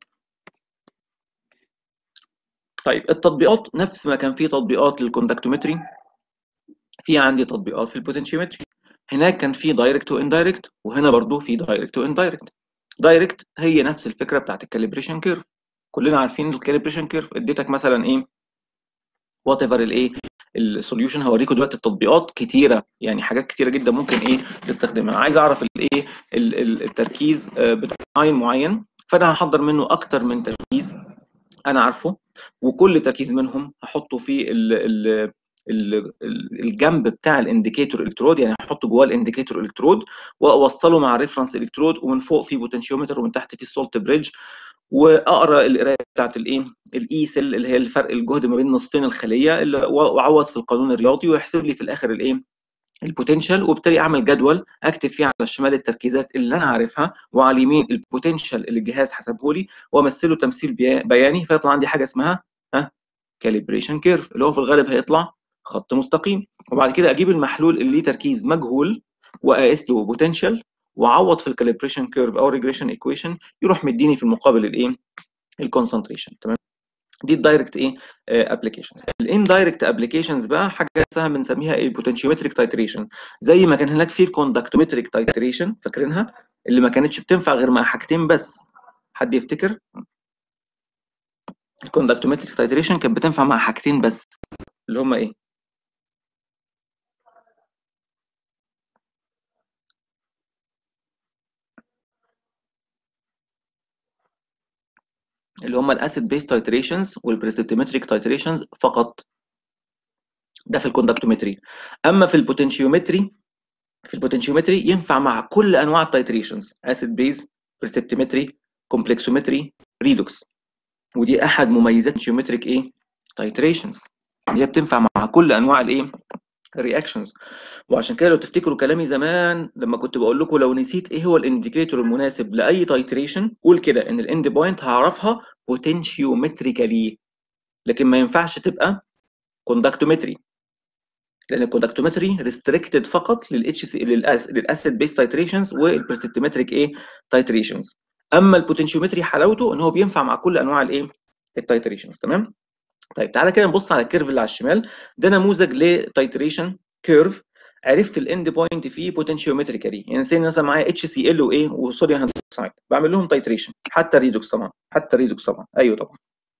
طيب التطبيقات نفس ما كان في تطبيقات للكوندكتومتري في عندي تطبيقات في البوتنشيومتري هناك كان في دايركت واندايركت وهنا برضو في دايركت واندايركت دايركت هي نفس الفكره بتاعت الكاليبريشن كيرف كلنا عارفين الكاليبريشن كيرف اديتك مثلا ايه وات ايفر الايه السوليوشن هوريكم دلوقتي التطبيقات كتيره يعني حاجات كتيره جدا ممكن ايه تستخدمها عايز اعرف الايه التركيز بتاع عين معين فانا هحضر منه اكتر من تركيز انا عارفه وكل تركيز منهم هحطه في ال ال الجنب بتاع الانديكيتور الكترود يعني احط جواه الانديكيتور الكترود واوصله مع ريفرنس الكترود ومن فوق في بوتنشيومتر ومن تحت في السولت بريدج واقرا القرايه بتاعت الايه الاي سيل اللي هي الفرق الجهد ما بين نصفين الخليه واعوض في القانون الرياضي ويحسب لي في الاخر الايه البوتنشال وبالتالي اعمل جدول اكتب فيه على الشمال التركيزات اللي انا عارفها وعلى اليمين البوتنشال اللي الجهاز حسبه لي وامثله تمثيل بياني فيطلع عندي حاجه اسمها ها كاليبريشن كيرف اللي هو في الغالب هيطلع خط مستقيم وبعد كده اجيب المحلول اللي ليه تركيز مجهول واقيس له بوتنشال واعوض في الكاليبريشن كيرف او ريجريشن ايكويشن يروح مديني في المقابل الايه الكونسنتريشن تمام دي الدايركت ايه ابلكيشنز الاندايركت ابلكيشنز بقى حاجه اسمها بنسميها ايه البوتنشيومتريك تايتريشن زي ما كان هناك في الكوندكتومتريك تايتريشن فاكرينها اللي ما كانتش بتنفع غير مع حاجتين بس حد يفتكر الكوندكتومتريك تايتريشن كانت بتنفع مع حاجتين بس اللي هما ايه اللي هما الاسيد بيس تايتريشنز والبريسبتومتريك تايتريشنز فقط ده في الكوندكتومتري اما في البوتنشيومتري في البوتنشيومتري ينفع مع كل انواع التايتريشنز اسيد بيز بريسبتومتري كومبلكسومتري ريدوكس ودي احد مميزات الجيومتريك ايه تايتريشنز هي بتنفع مع كل انواع الايه الرياكشنز وعشان كده لو تفتكروا كلامي زمان لما كنت بقول لكم لو نسيت ايه هو الانديكيتور المناسب لاي تايتريشن قول كده ان الاند بوينت هعرفها بوتنشيومتريكالي لكن ما ينفعش تبقى كوندكتومتري لان الكوندكتومتري ريستريكتد فقط للاتش سي للاسيد بيس تايتريشنز والبرسبتومتريك ايه تايتريشنز اما البوتنشيومتري حلاوته ان هو بينفع مع كل انواع الايه التايتريشنز تمام طيب تعالى كده نبص على الكيرف اللي على الشمال ده نموذج لتايتريشن كيرف عرفت الاند بوينت فيه بوتنشيومتريكالي يعني سي مثلا معايا اتش سي ال وايه وصوديوم هيدروكسيد بعمل لهم تايتريشن حتى الريدوكس طبعا حتى الريدوكس طبعا ايوه طبعا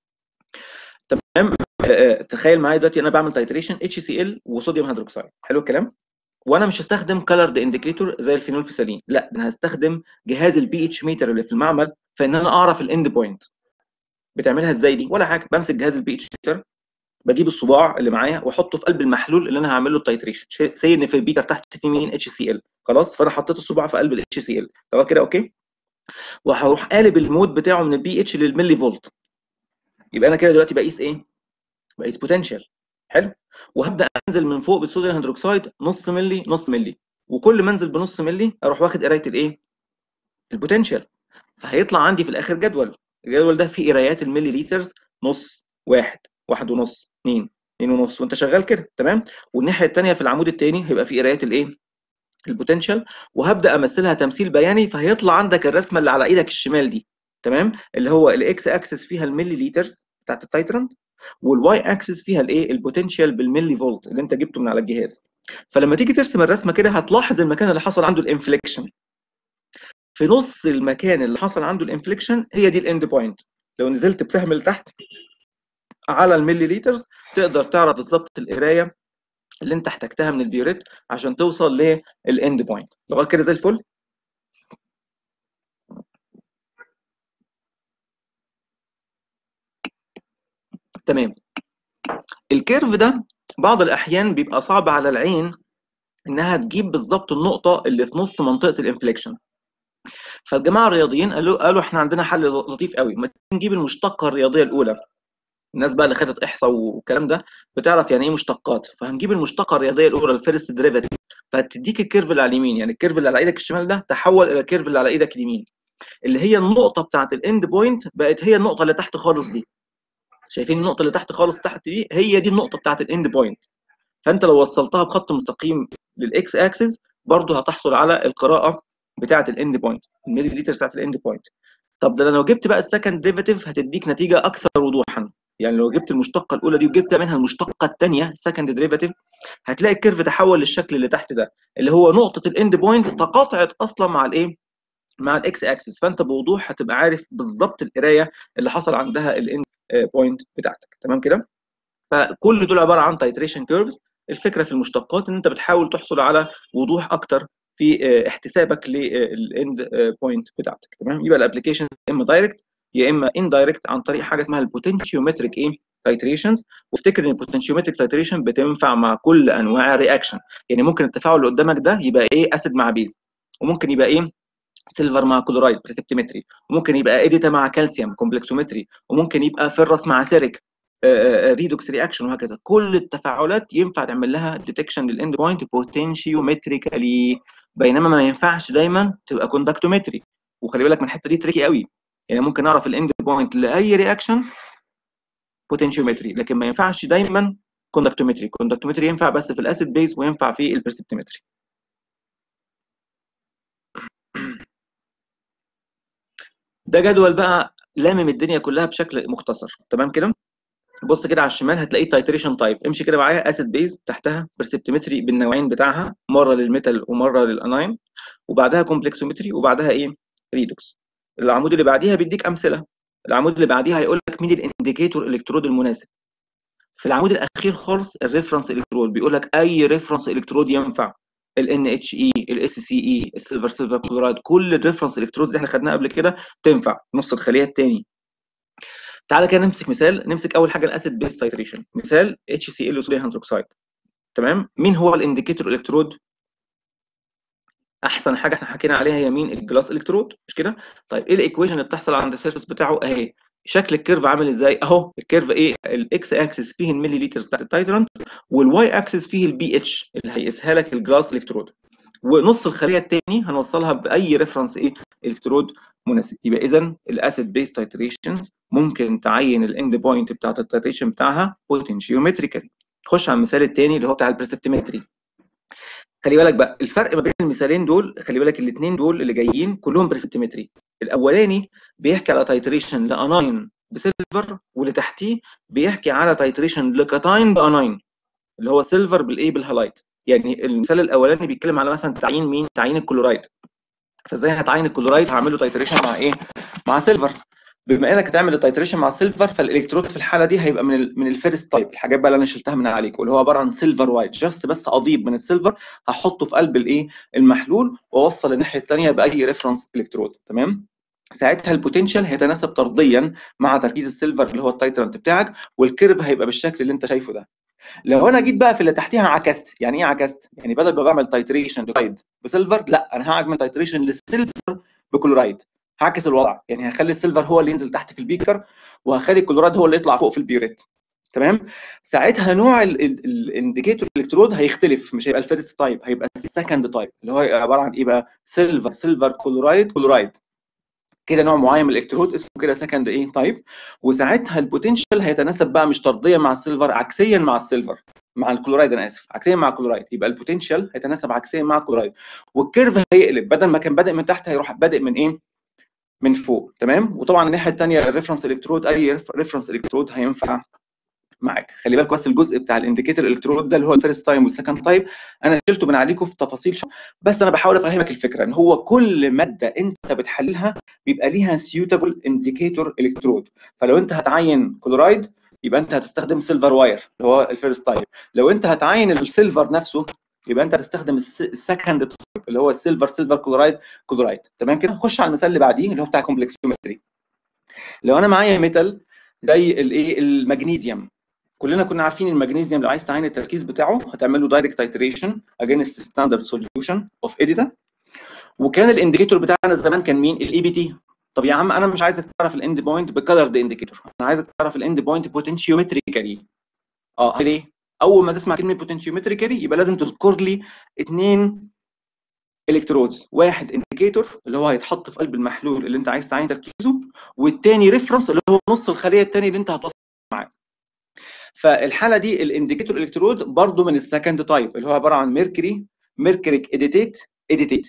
تمام تخيل معايا دلوقتي انا بعمل تايتريشن اتش سي ال وصوديوم هيدروكسيد حلو الكلام وانا مش هستخدم كلرد انديكيتور زي الفينول فيسالين لا انا هستخدم جهاز البي اتش ميتر اللي في المعمل فان انا اعرف الاند بوينت بتعملها ازاي دي ولا حاجه بمسك جهاز البي اتش ميتر بجيب الصباع اللي معايا واحطه في قلب المحلول اللي انا هعمل له التايتريشن سي ان في البيكر تحت في مين اتش سي ال خلاص فانا حطيت الصباع في قلب الاتش سي ال تمام كده اوكي وهروح قالب المود بتاعه من البي اتش للملي فولت يبقى انا كده دلوقتي بقيس ايه بقيس بوتنشال حلو وهبدا انزل من فوق بالصوديوم هيدروكسيد نص ملي نص ملي وكل ما انزل بنص ملي اروح واخد قرايه الايه البوتنشال فهيطلع عندي في الاخر جدول الجدول ده فيه قرايات الملي لترز نص واحد واحد ونص اثنين اثنين ونص وانت شغال كده تمام والناحيه الثانيه في العمود الثاني هيبقى فيه قرايات الايه البوتنشال وهبدا امثلها تمثيل بياني فهيطلع عندك الرسمه اللي على ايدك الشمال دي تمام اللي هو الاكس اكسس فيها الملي لترز بتاعت التايترنت والواي اكسس فيها الايه البوتنشال بالملي فولت اللي انت جبته من على الجهاز فلما تيجي ترسم الرسمه كده هتلاحظ المكان اللي حصل عنده الانفليكشن في نص المكان اللي حصل عنده الانفليكشن هي دي الاند بوينت لو نزلت بسهم لتحت على الملي لترز تقدر تعرف بالظبط القرايه اللي انت احتجتها من البيوريت عشان توصل للاند بوينت لغايه كده زي الفل تمام الكيرف ده بعض الاحيان بيبقى صعب على العين انها تجيب بالظبط النقطه اللي في نص منطقه الانفليكشن فالجماعه الرياضيين قالوا قالوا احنا عندنا حل لطيف قوي ما نجيب المشتقه الرياضيه الاولى الناس بقى اللي خدت احصاء والكلام ده بتعرف يعني ايه مشتقات فهنجيب المشتقه الرياضيه الاولى الفيرست ديريفاتيف فهتديك الكيرف اللي على اليمين يعني الكيرف اللي على ايدك الشمال ده تحول الى الكيرف اللي على ايدك اليمين اللي هي النقطه بتاعت الاند بوينت بقت هي النقطه اللي تحت خالص دي شايفين النقطه اللي تحت خالص تحت دي هي دي النقطه بتاعت الاند بوينت فانت لو وصلتها بخط مستقيم للاكس اكسس برضه هتحصل على القراءه بتاعه الاند بوينت الملي لتر بتاعت الاند بوينت طب ده لو جبت بقى السكند ديريفاتيف هتديك نتيجه اكثر وضوحا يعني لو جبت المشتقه الاولى دي وجبت منها المشتقه الثانيه السكند ديريفاتيف هتلاقي الكيرف تحول للشكل اللي تحت ده اللي هو نقطه الاند بوينت تقاطعت اصلا مع الايه مع الاكس اكسس فانت بوضوح هتبقى عارف بالظبط القرايه اللي حصل عندها الاند بوينت بتاعتك تمام كده فكل دول عباره عن تايتريشن كيرفز الفكره في المشتقات ان انت بتحاول تحصل على وضوح اكتر في احتسابك للاند بوينت بتاعتك تمام يبقى الابلكيشن يا اما دايركت يا اما اندايركت عن طريق حاجه اسمها البوتنشيومتريك ايه تايتريشنز وافتكر ان البوتنشيومتريك تايتريشن بتنفع مع كل انواع الرياكشن يعني ممكن التفاعل اللي قدامك ده يبقى ايه اسيد مع بيز وممكن يبقى ايه سيلفر مع كلورايد بريسبتيمتري وممكن يبقى ايديتا مع كالسيوم كومبلكسومتري وممكن يبقى فيرس مع سيريك ريدوكس رياكشن وهكذا كل التفاعلات ينفع تعمل لها ديتكشن للاند بوينت بوتنشيومتريكالي بينما ما ينفعش دايما تبقى كوندكتومتري وخلي بالك من الحته دي تريكي قوي يعني ممكن اعرف الاند بوينت لاي رياكشن بوتنشيومتري لكن ما ينفعش دايما كوندكتومتري كوندكتومتري ينفع بس في الاسيد بيز وينفع في البرسبتيمتري ده جدول بقى لامم الدنيا كلها بشكل مختصر تمام كده بص كده على الشمال هتلاقيه تايتريشن تايب امشي كده معايا اسيد بيز تحتها برسبتيمتري بالنوعين بتاعها مره للميتال ومره للاناين وبعدها كومبلكسومتري وبعدها ايه ريدوكس العمود اللي بعديها بيديك امثله العمود اللي بعديها هيقول لك مين الانديكيتور الكترود المناسب في العمود الاخير خالص الريفرنس الكترود بيقول لك اي ريفرنس الكترود ينفع ال ان اتش اي الاس سي اي السيلفر سيلفر كلورايد كل الريفرنس الكترودز اللي احنا خدناها قبل كده تنفع نص الخليه الثاني تعالى كده نمسك مثال نمسك اول حاجه الاسيد بيس تايتريشن مثال اتش سي ال صوديوم هيدروكسيد تمام مين هو الانديكيتور الكترود احسن حاجه احنا حكينا عليها هي مين الجلاس الكترود مش كده طيب ايه الايكويشن اللي بتحصل عند السيرفيس بتاعه اهي شكل الكيرف عامل ازاي اهو الكيرف ايه الاكس اكسس فيه الملي لتر بتاعت التايترنت والواي اكسس فيه البي اتش اللي هيقيسها لك الجلاس الكترود ونص الخليه الثاني هنوصلها باي ريفرنس ايه الكترود مناسب يبقى اذا الاسيد بيس تايتريشنز ممكن تعين الاند بوينت بتاعت التايتريشن بتاعها بوتنشيومتريكال خش على المثال الثاني اللي هو بتاع البرسبتيمتري خلي بالك بقى الفرق ما بين المثالين دول خلي بالك الاثنين دول اللي جايين كلهم برسبتيمتري الاولاني بيحكي على تايتريشن لاناين بسيلفر واللي تحتيه بيحكي على تايتريشن لكاتاين باناين اللي هو سيلفر بالايه بالهالايت يعني المثال الاولاني بيتكلم على مثلا تعيين مين تعيين الكلورايد فازاي هتعين الكلورايد هعمل له تايتريشن مع ايه مع سيلفر بما انك هتعمل التايتريشن مع سيلفر فالالكترود في الحاله دي هيبقى من ال من الفيرست تايب الحاجات بقى اللي انا شلتها من عليكم اللي هو عباره عن سيلفر وايت جاست بس اضيب من السيلفر هحطه في قلب الايه المحلول واوصل الناحيه الثانيه باي ريفرنس الكترود تمام ساعتها البوتنشال هيتناسب طرديا مع تركيز السيلفر اللي هو التايترنت بتاعك والكيرف هيبقى بالشكل اللي انت شايفه ده لو انا جيت بقى في اللي تحتيها عكست يعني ايه عكست يعني بدل ما بعمل تايتريشن لكلورايد بسيلفر لا انا هعمل تايتريشن للسيلفر بكلورايد هعكس الوضع يعني هخلي السيلفر هو اللي ينزل تحت في البيكر وهخلي الكلورايد هو اللي يطلع فوق في البيوريت تمام ساعتها نوع الانديكيتور الكترود هيختلف مش هيبقى الفيرست تايب هيبقى السكند تايب اللي هو عباره عن ايه بقى سيلفر سيلفر كلورايد كلورايد كده نوع معين من الالكترود اسمه كده سكند ايه تايب وساعتها البوتنشال هيتناسب بقى مش طرديا مع السيلفر عكسيا مع السيلفر مع الكلورايد انا اسف عكسيا مع الكلورايد يبقى البوتنشال هيتناسب عكسيا مع الكلورايد والكيرف هيقلب بدل ما كان بادئ من تحت هيروح بادئ من ايه من فوق تمام وطبعا الناحيه الثانيه الريفرنس الكترود اي ريفرنس الكترود هينفع معاك خلي بالك بس الجزء بتاع الانديكيتور الكترود ده اللي هو الفيرست تايم والسكند تايم انا شلته من عليكم في تفاصيل شو. بس انا بحاول افهمك الفكره ان هو كل ماده انت بتحللها بيبقى ليها سيوتابل انديكيتور الكترود فلو انت هتعين كلورايد يبقى انت هتستخدم سيلفر واير اللي هو الفيرست تايب لو انت هتعين السيلفر نفسه يبقى انت هتستخدم السكند تايب اللي هو السيلفر سيلفر كلورايد كلورايد تمام كده نخش على المثال اللي بعديه اللي هو بتاع كومبلكسيومتري لو انا معايا ميتال زي الايه المغنيسيوم كلنا كنا عارفين المغنيسيوم لو عايز تعين التركيز بتاعه هتعمل له دايركت تايتريشن اجينست ستاندرد سوليوشن اوف اديتا وكان الانديكيتور بتاعنا زمان كان مين الاي بي تي طب يا عم انا مش عايزك تعرف الاند بوينت بكلرد انديكيتور انا عايزك تعرف الاند بوينت بوتنشيومتريكالي اه ليه اول ما تسمع كلمه بوتنشيومتريكالي يبقى لازم تذكر لي اثنين الكترودز واحد انديكيتور اللي هو هيتحط في قلب المحلول اللي انت عايز تعين تركيزه والثاني ريفرنس اللي هو نص الخليه الثاني اللي انت هتوصل معاه فالحاله دي الانديكيتور الكترود برضو من السكند تايب اللي هو عباره عن ميركوري ميركوريك اديتيت اديتيت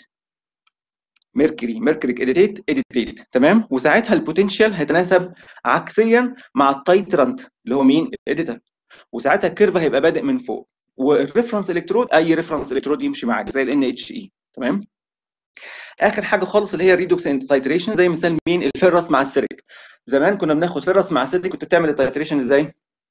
ميركوري ميركوريك اديتيت اديتيت تمام وساعتها البوتنشال هيتناسب عكسيا مع التايترنت اللي هو مين الاديتر وساعتها الكيرف هيبقى بادئ من فوق والريفرنس الكترود اي ريفرنس الكترود يمشي معاك زي الان اتش اي تمام اخر حاجه خالص اللي هي الريدوكس اند تايتريشن زي مثال مين الفرس مع السيريك زمان كنا بناخد فرس مع السيريك كنت بتعمل التايتريشن ازاي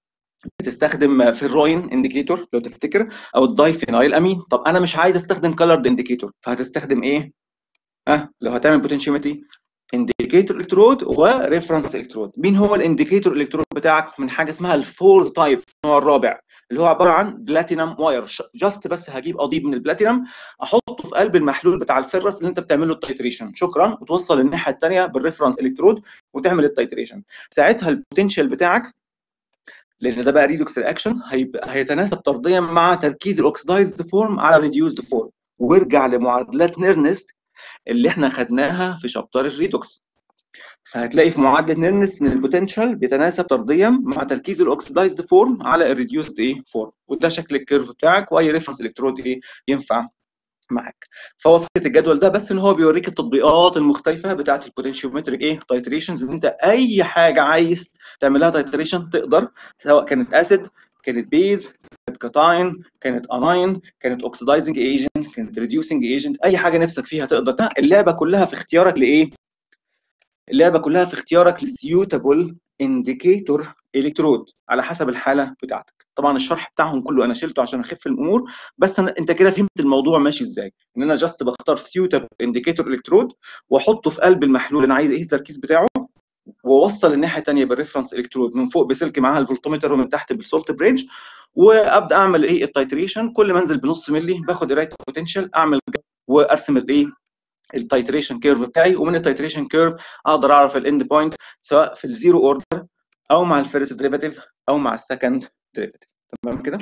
بتستخدم فيروين انديكيتور لو تفتكر او الدايفينايل امين طب انا مش عايز استخدم كلرد انديكيتور فهتستخدم ايه ها أه؟ لو هتعمل بوتنشيومتري انديكيتور الكترود وريفرنس الكترود مين هو الانديكيتور الكترود بتاعك من حاجه اسمها الفورث تايب النوع الرابع اللي هو عباره عن بلاتينم واير جاست بس هجيب اضيب من البلاتينم احطه في قلب المحلول بتاع الفرس اللي انت بتعمل له التايتريشن شكرا وتوصل الناحيه الثانيه بالريفرنس الكترود وتعمل التايتريشن ساعتها البوتنشال بتاعك لان ده بقى ريدوكس رياكشن هيبقى هيتناسب طرديا مع تركيز الاوكسدايزد فورم على ريديوزد فورم وارجع لمعادلات نيرنست اللي احنا خدناها في شابتر الريدوكس فهتلاقي في معادله نيرنست ان البوتنشال بيتناسب طرديا مع تركيز الاوكسدايزد فورم على الريديوزد ايه فورم وده شكل الكيرف بتاعك واي ريفرنس الكترود ايه ينفع معاك فهو فكره الجدول ده بس ان هو بيوريك التطبيقات المختلفه بتاعه البوتنشيومتريك ايه تايتريشنز ان انت اي حاجه عايز تعملها تايتريشن تقدر سواء كانت اسيد كانت بيز كانت كاتاين كانت اناين كانت اوكسيدايزنج ايجنت كانت ريديوسنج ايجنت اي حاجه نفسك فيها تقدر اللعبه كلها في اختيارك لايه اللعبه كلها في اختيارك للسيوتابل انديكيتور الكترود على حسب الحاله بتاعتك طبعا الشرح بتاعهم كله انا شلته عشان اخف الامور بس أنا انت كده فهمت الموضوع ماشي ازاي ان انا جاست بختار سيوتابل انديكيتور الكترود واحطه في قلب المحلول اللي انا عايز ايه التركيز بتاعه واوصل الناحيه الثانيه بالريفرنس الكترود من فوق بسلك معاها الفولتومتر ومن تحت بالسولت بريدج وابدا اعمل ايه التايتريشن كل ما انزل بنص ملي باخد قرايه بوتنشال اعمل وارسم الايه التايتريشن كيرف بتاعي ومن التايتريشن كيرف اقدر اعرف الاند بوينت سواء في الزيرو اوردر او مع الفيرست ديريفاتيف او مع السكند ديريفاتيف تمام كده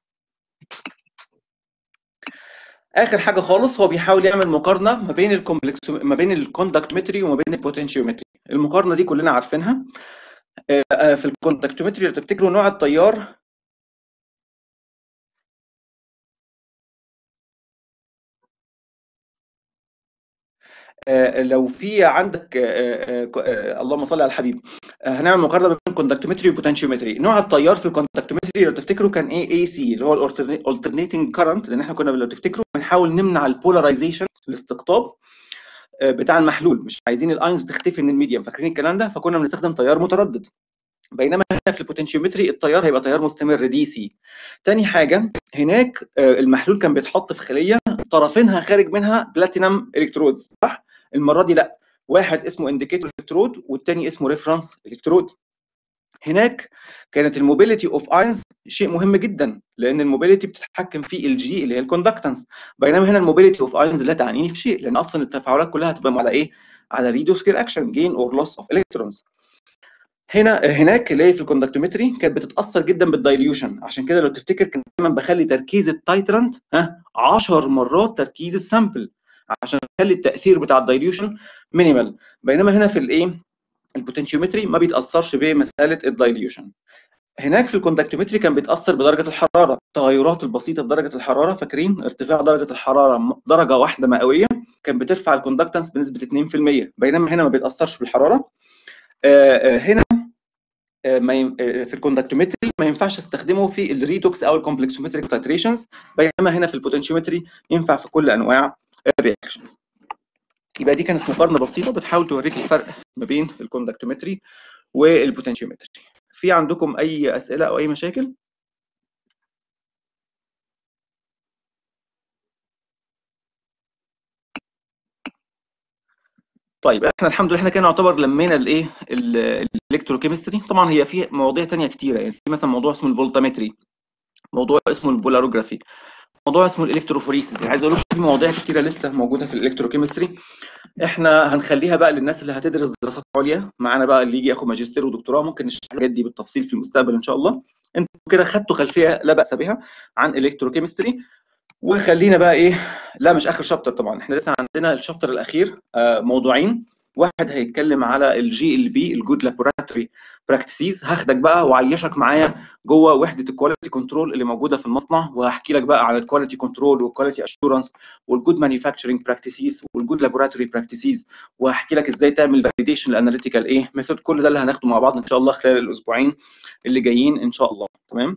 اخر حاجه خالص هو بيحاول يعمل مقارنه ما بين الكومبلكس ما بين الكوندكتومتري وما بين البوتنشيومتري المقارنه دي كلنا عارفينها في الكوندكتومتري لو تفتكروا نوع التيار لو في عندك اللهم صل على الحبيب هنعمل مقارنه بين كوندكتومتري وبوتنشيومتري نوع التيار في الكوندكتومتري لو تفتكروا كان ايه اي سي اللي هو الالترنيتنج كارنت لان احنا كنا لو تفتكروا بنحاول نمنع البولاريزيشن الاستقطاب بتاع المحلول مش عايزين الاينز تختفي من الميديم فاكرين الكلام ده فكنا بنستخدم تيار متردد بينما هنا في البوتنشيومتري التيار هيبقى تيار مستمر دي سي تاني حاجه هناك المحلول كان بيتحط في خليه طرفينها خارج منها بلاتينم الكترودز صح المره دي لا واحد اسمه انديكيتور الكترود والتاني اسمه ريفرنس الكترود هناك كانت الموبيليتي اوف اينز شيء مهم جدا لان الموبيليتي بتتحكم في الجي اللي هي الكوندكتنس بينما هنا الموبيليتي اوف اينز لا تعنيني في شيء لان اصلا التفاعلات كلها هتبقى على ايه على ريدو سكيل اكشن جين اور لوس اوف الكترونز هنا هناك اللي هي في الكوندكتومتري كانت بتتاثر جدا بالدايليوشن عشان كده لو تفتكر كان دايما بخلي تركيز التايترنت ها 10 مرات تركيز السامبل عشان اخلي التاثير بتاع الدايليوشن مينيمال بينما هنا في الايه البوتنشيومتري ما بيتاثرش بمساله الدايليوشن هناك في الكوندكتومتري كان بيتاثر بدرجه الحراره التغيرات البسيطه في درجه الحراره فاكرين ارتفاع درجه الحراره درجه واحده مئويه كان بترفع الكوندكتنس بنسبه 2% بينما هنا ما بيتاثرش بالحراره هنا في الكوندكتومتري ما ينفعش استخدمه في الريدوكس او الكومبلكسومتريك تايتريشنز بينما هنا في البوتنشيومتري ينفع في كل انواع الرياكشنز يبقى دي كانت مقارنه بسيطه بتحاول توريك الفرق ما بين الكوندكتومتري والبوتنشيومتري في عندكم اي اسئله او اي مشاكل طيب احنا الحمد لله احنا كده نعتبر لمينا الايه الالكتروكيمستري طبعا هي في مواضيع ثانيه كتيره يعني في مثلا موضوع اسمه الفولتامتري موضوع اسمه البولاروجرافي موضوع اسمه الالكتروفوريسيس يعني عايز اقول لكم في مواضيع كتيره لسه موجوده في الالكتروكيمستري احنا هنخليها بقى للناس اللي هتدرس دراسات عليا معانا بقى اللي يجي ياخد ماجستير ودكتوراه ممكن نشرح الحاجات دي بالتفصيل في المستقبل ان شاء الله انتوا كده خدتوا خلفيه لا باس بها عن الالكتروكيمستري وخلينا بقى ايه لا مش اخر شابتر طبعا احنا لسه عندنا الشابتر الاخير آه موضوعين واحد هيتكلم على الجي ال بي الجود لابوراتوري براكتسيز هاخدك بقى واعيشك معايا جوه وحده الكواليتي كنترول اللي موجوده في المصنع وهحكي لك بقى على الكواليتي كنترول والكواليتي اشورنس والجود مانيفاكتشرنج براكتسيز والجود لابوراتوري براكتسيز وهحكي لك ازاي تعمل فاليديشن الاناليتيكال ايه ميثود كل ده اللي هناخده مع بعض ان شاء الله خلال الاسبوعين اللي جايين ان شاء الله تمام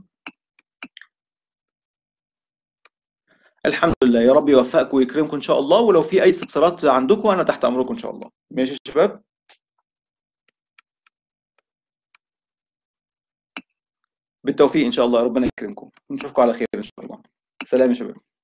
الحمد لله يا رب يوفقكم ويكرمكم ان شاء الله ولو في اي استفسارات عندكم انا تحت امركم ان شاء الله ماشي يا شباب بالتوفيق ان شاء الله ربنا يكرمكم نشوفكم على خير ان شاء الله سلام يا شباب